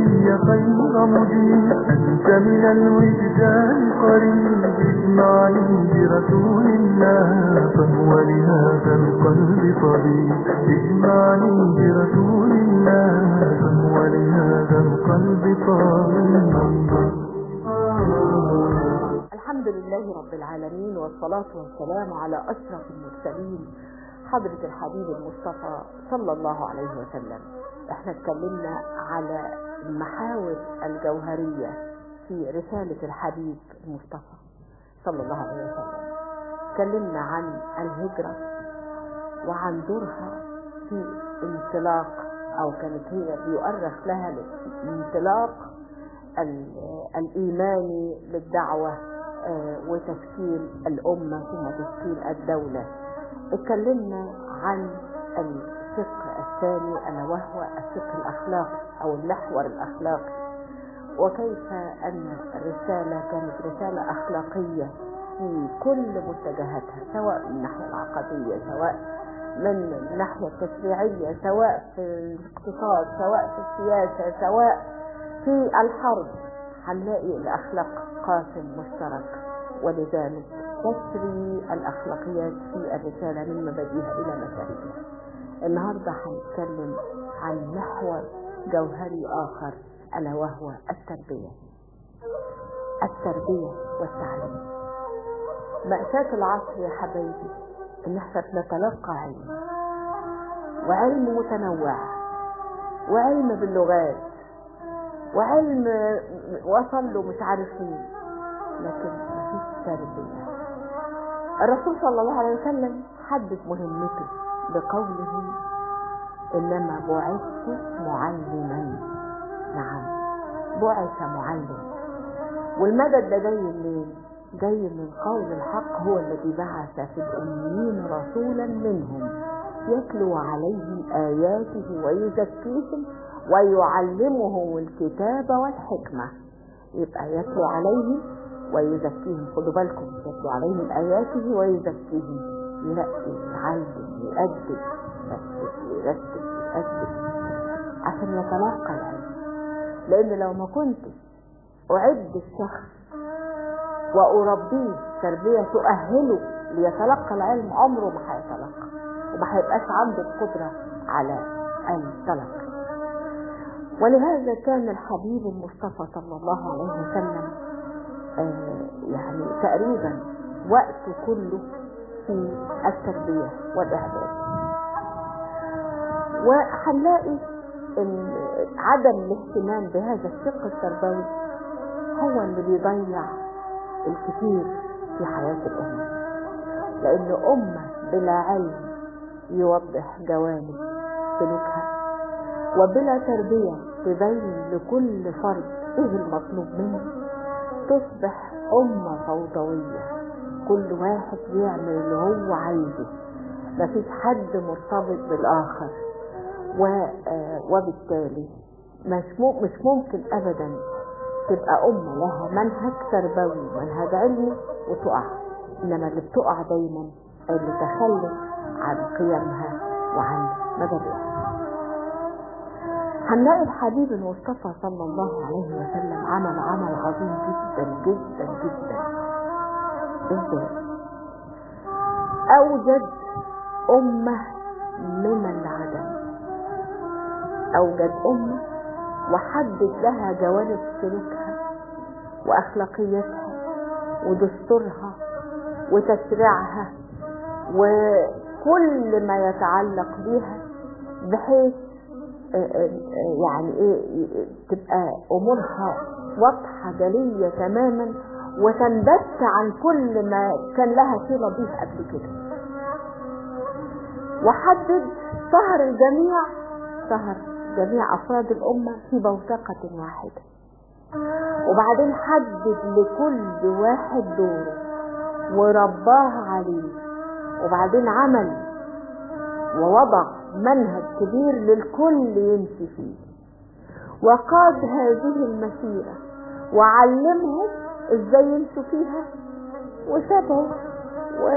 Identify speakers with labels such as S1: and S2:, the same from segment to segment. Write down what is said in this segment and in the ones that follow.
S1: الدنيا خير مجيب أنت من الوجدان قريب اجمعني برسول الله فهو لهذا القلب طبيب اجمعني برسول الله فهو لهذا القلب طبيب
S2: الحمد لله رب العالمين والصلاة والسلام على أشرف المرسلين حضرة الحبيب المصطفى صلى الله عليه وسلم احنا اتكلمنا على المحاور الجوهرية في رسالة الحبيب المصطفى صلى الله عليه وسلم اتكلمنا عن الهجرة وعن دورها في انطلاق او كانت هي بيؤرخ لها الانطلاق الايماني للدعوة وتشكيل الامة ثم تشكيل الدولة اتكلمنا عن الشق الثاني ألا وهو الشق الأخلاقي أو المحور الأخلاقي وكيف أن الرسالة كانت رسالة أخلاقية في كل متجهاتها سواء من الناحية العقدية سواء من الناحية التشريعية سواء في الاقتصاد سواء في السياسة سواء في الحرب هنلاقي الأخلاق قاسم مشترك ولذلك تسري الأخلاقيات في الرسالة من مبادئها إلى مشاهدها النهاردة هنتكلم عن محور جوهري آخر ألا وهو التربية التربية والتعليم مأساة العصر يا حبايبي إن احنا بنتلقى علم وعلم متنوع وعلم باللغات وعلم وصل له مش عارف مين لكن مفيش تربية الرسول صلى الله عليه وسلم حدد مهمته بقوله إنما بعثت معلما نعم بعث معلم والمدد ده جاي منين؟ جاي من قول الحق هو الذي بعث في الأميين رسولا منهم يتلو عليهم آياته ويزكيهم ويعلمهم الكتاب والحكمة يبقى يتلو عليهم ويزكيهم خدوا بالكم يتلو عليهم آياته ويزكيهم ينقي يعلم يؤدب يرتب يرتب يؤدب عشان يتلقى العلم لأن لو ما كنتش أعد الشخص وأربيه تربية تؤهله ليتلقى العلم عمره ما هيتلقى وما هيبقاش عنده القدرة على التلقي ولهذا كان الحبيب المصطفى صلى الله عليه وسلم آه يعني تقريبا وقته كله في التربية والإعداد وهنلاقي ان عدم الاهتمام بهذا الشق التربوي هو اللي بيضيع الكثير في حياة الأمة لأن أمة بلا علم يوضح جوانب سلوكها وبلا تربية تبين لكل فرد ايه المطلوب منه تصبح أمة فوضوية كل واحد بيعمل اللي هو عايزه مفيش حد مرتبط بالآخر و... وبالتالي مش, مش ممكن أبدا تبقى أمة لها منهج تربوي ومنهج علمي وتقع إنما اللي بتقع دايما اللي تخلت عن قيمها وعن مبادئها هنلاقي الحبيب المصطفى صلى الله عليه وسلم عمل عمل عظيم جدا جدا جدا ازاي اوجد امة من العدم اوجد امة وحدد لها جوانب سلوكها واخلاقيتها ودستورها وتشريعها وكل ما يتعلق بها بحيث يعني ايه تبقى امورها واضحة جلية تماما وتنبت عن كل ما كان لها صلة به قبل كده وحدد سهر الجميع سهر جميع افراد الامة في بوتقة واحدة وبعدين حدد لكل واحد دوره ورباه عليه وبعدين عمل ووضع منهج كبير للكل يمشي فيه وقاد هذه المسيرة وعلمهم ازاي يمشوا فيها وسابهم و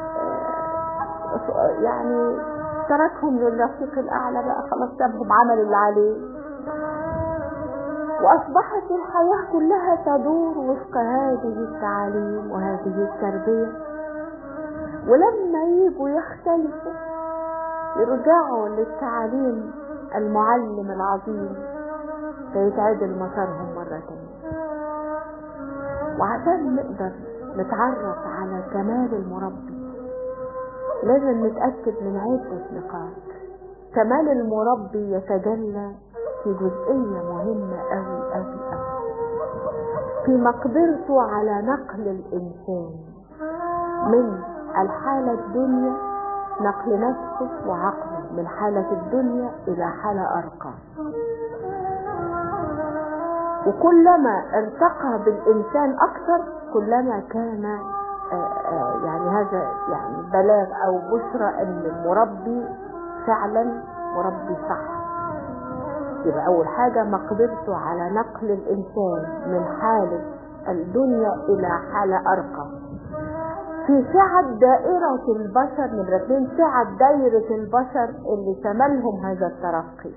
S2: يعني تركهم للرفيق الاعلى بقى خلاص سابهم عمل اللي عليه وأصبحت الحياة كلها تدور وفق هذه التعاليم وهذه التربية ولما يجوا يختلفوا يرجعوا للتعاليم المعلم العظيم فيتعدل مسارهم مرة تانية وعشان نقدر نتعرف على كمال المربي لازم نتأكد من عدة نقاط كمال المربي يتجلى في جزئية مهمة أوي أوي أوي في مقدرته على نقل الإنسان من الحالة الدنيا نقل نفسه وعقله من حالة الدنيا إلى حالة أرقى وكلما ارتقى بالإنسان أكثر كلما كان آآ آآ يعني هذا يعني بلاغ أو بشرى أن المربي فعلا مربي صح يبقى أول حاجة مقدرته على نقل الإنسان من حالة الدنيا إلى حالة أرقى في سعة دائرة البشر نمرة اتنين سعة دايرة البشر اللي شملهم هذا الترقي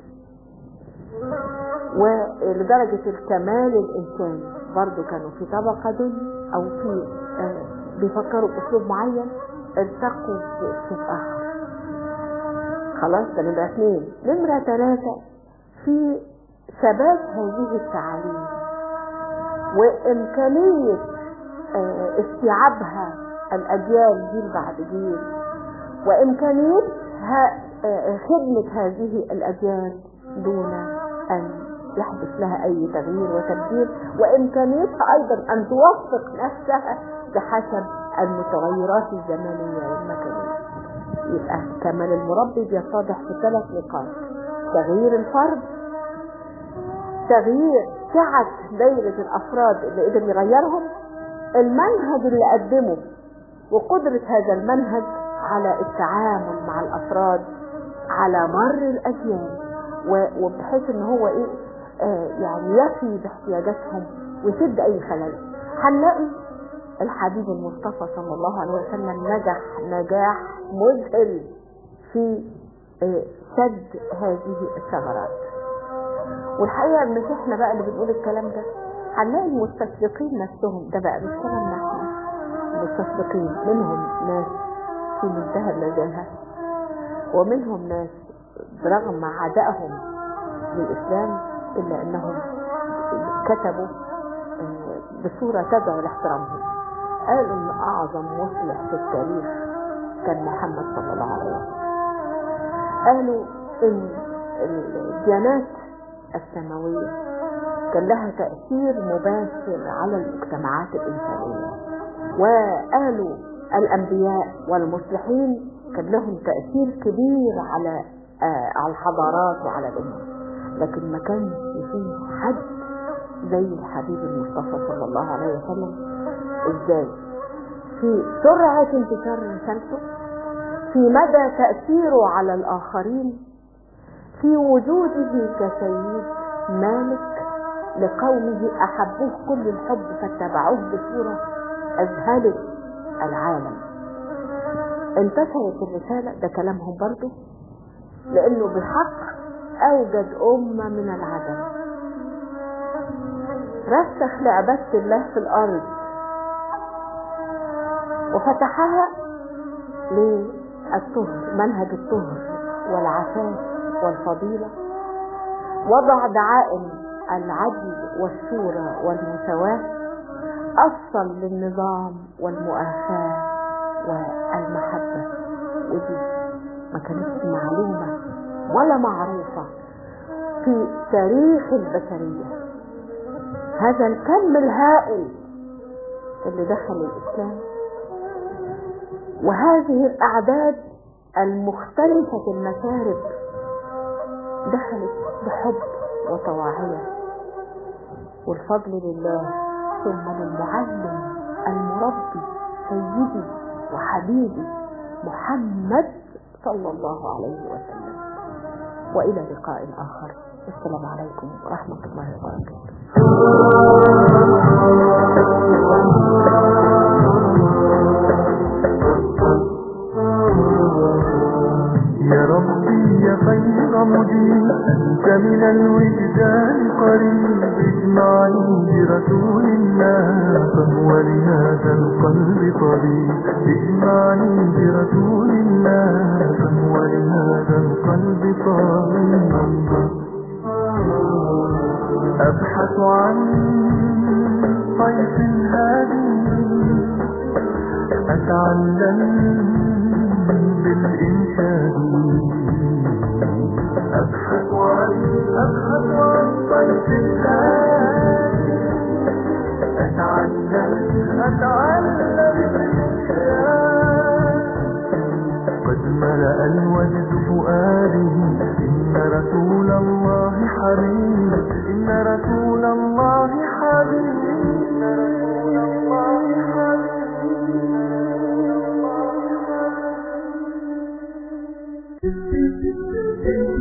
S2: ولدرجة الكمال الإنساني برضو كانوا في طبقة دنيا أو في آه بيفكروا بأسلوب معين ارتقوا بأسلوب آخر خلاص ده نمرة اثنين نمرة ثلاثة في ثبات هذه التعاليم وإمكانية آه استيعابها الأجيال جيل بعد جيل وإمكانيتها آه خدمة هذه الأجيال دون أن يحدث لها أي تغيير وتبديل وإمكانيتها أيضا أن توفق نفسها بحسب المتغيرات الزمنية والمكانية يبقى كمال المربي بيتضح في ثلاث نقاط تغيير الفرد تغيير سعة دايرة الأفراد اللي قدر يغيرهم المنهج اللي قدمه وقدرة هذا المنهج على التعامل مع الأفراد على مر الأجيال وبحيث ان هو ايه آه يعني يفي باحتياجاتهم ويسد اي خلل هنلاقي الحبيب المصطفى صلى الله عليه وسلم نجح نجاح مذهل في آه سد هذه الثغرات والحقيقه مش احنا بقى اللي بنقول الكلام ده هنلاقي المستشرقين نفسهم ده بقى مش كلامنا احنا المستشرقين منهم ناس في منتهى النزاهه ومنهم ناس برغم عدائهم للإسلام إلا أنهم كتبوا بصورة تدعو لاحترامهم قالوا أن أعظم مصلح في التاريخ كان محمد صلى الله عليه وسلم قالوا أن الديانات السماوية كان لها تأثير مباشر على المجتمعات الإنسانية وقالوا الأنبياء والمصلحين كان لهم تأثير كبير على آه على الحضارات وعلى الأمم لكن ما كان فيه حد زي الحبيب المصطفى صلى الله عليه وسلم ازاي في سرعة انتشار رسالته في مدى تأثيره على الآخرين في وجوده كسيد مالك لقومه أحبوه كل الحب فاتبعوه بصورة أذهلت العالم انتشرت الرسالة ده كلامهم برضه لأنه بحق أوجد أمة من العدم رسخ لعبادة الله في الأرض وفتحها للطهر منهج الطهر والعفاف والفضيلة وضع دعائم العدل والشورى والمساواة أصل للنظام والمؤاخاة والمحبة ودي ما كانتش معلومة ولا معروفة في تاريخ البشرية هذا الكم الهائل اللي دخل الإسلام وهذه الأعداد المختلفة المشارب دخلت بحب وطواعية والفضل لله ثم للمعلم المربي سيدي وحبيبي محمد صلى الله عليه وسلم وإلى لقاء آخر السلام عليكم ورحمة الله وبركاته
S1: يا رب ربي يا خير مجيب أنت من الوجدان قريب اجمعني برسول الله فهو لهذا القلب طبيب اجمعني برسول الله فهو لهذا القلب طبيب أبحث عن طيف هادي أتعلم بالإنشاد أبحث عن أبحث عن طيف هادي أتعلم أتعلم بالإنشاد قد ملأ الوجد فؤادي إن رسول الله حبيب إن رسول الله حبيب إن رسول الله حبيب